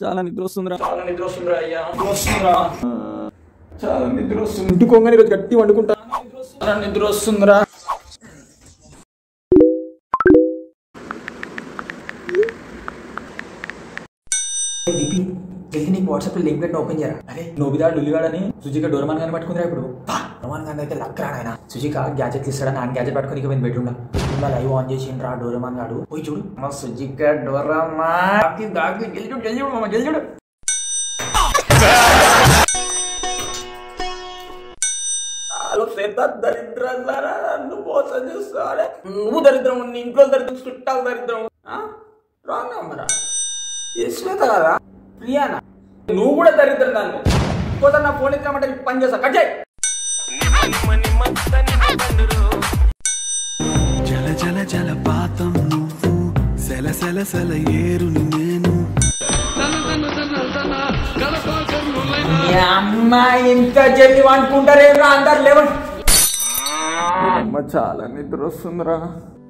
చాలా నిద్ర వస్తుందిరా చాలా నిద్ర వస్తుందిరా అయ్యా నిద్ర వస్తుందిరా చాలా నిద్ర వస్తుంది ఇంటికి కొంగని ఈరోజు గట్టి వండుకుంటా చాలా నిద్ర వస్తుందిరా విపి జల్దీ నీకు వాట్సాప్ లో లింక్ పెట్టిన ఓపెన్ చేయరా అరే నోబిదా డుల్లిగాడని సుజిక డోరమాన్ గాని పట్టుకుందిరా ఇప్పుడు రోమాన్ గాంధీ అయితే లక్ రానాయన సుజిక గ్యాజెట్ ఇస్తాడని ఆయన గ్యాజెట్ పట్టుకుని ఇక పోయింది బెడ్రూమ్ లో లైవ్ ఆన్ చేసి రా డోరమాన్ గాడు పోయి చూడు మా సుజిక డోరమాన్ దాకి జల్ది చూడు జల్ది చూడు మామ జల్ది చూడు వాళ్ళు పెద్ద దరిద్రాలారా నన్ను మోసం చేస్తారే నువ్వు దరిద్రం నీ ఇంట్లో దరిద్రం చుట్టాలు దరిద్రం రాంగ్ అమ్మరా యశ్వేత కదా ప్రియానా నువ్వు కూడా దరిద్రం దాన్ని ఇంకోసారి నా ఫోన్ ఎత్తామంటే నీకు పని చేస్తా కట్ చేయి జల జల జలపాతం నువ్వు సెల సెల సెల ఏరుని నేను ఈ అమ్మాయి ఇంత చెప్పి అనుకుంటారేమో అందరు లేవండి అమ్మ చాలా నిద్ర వస్తుందిరా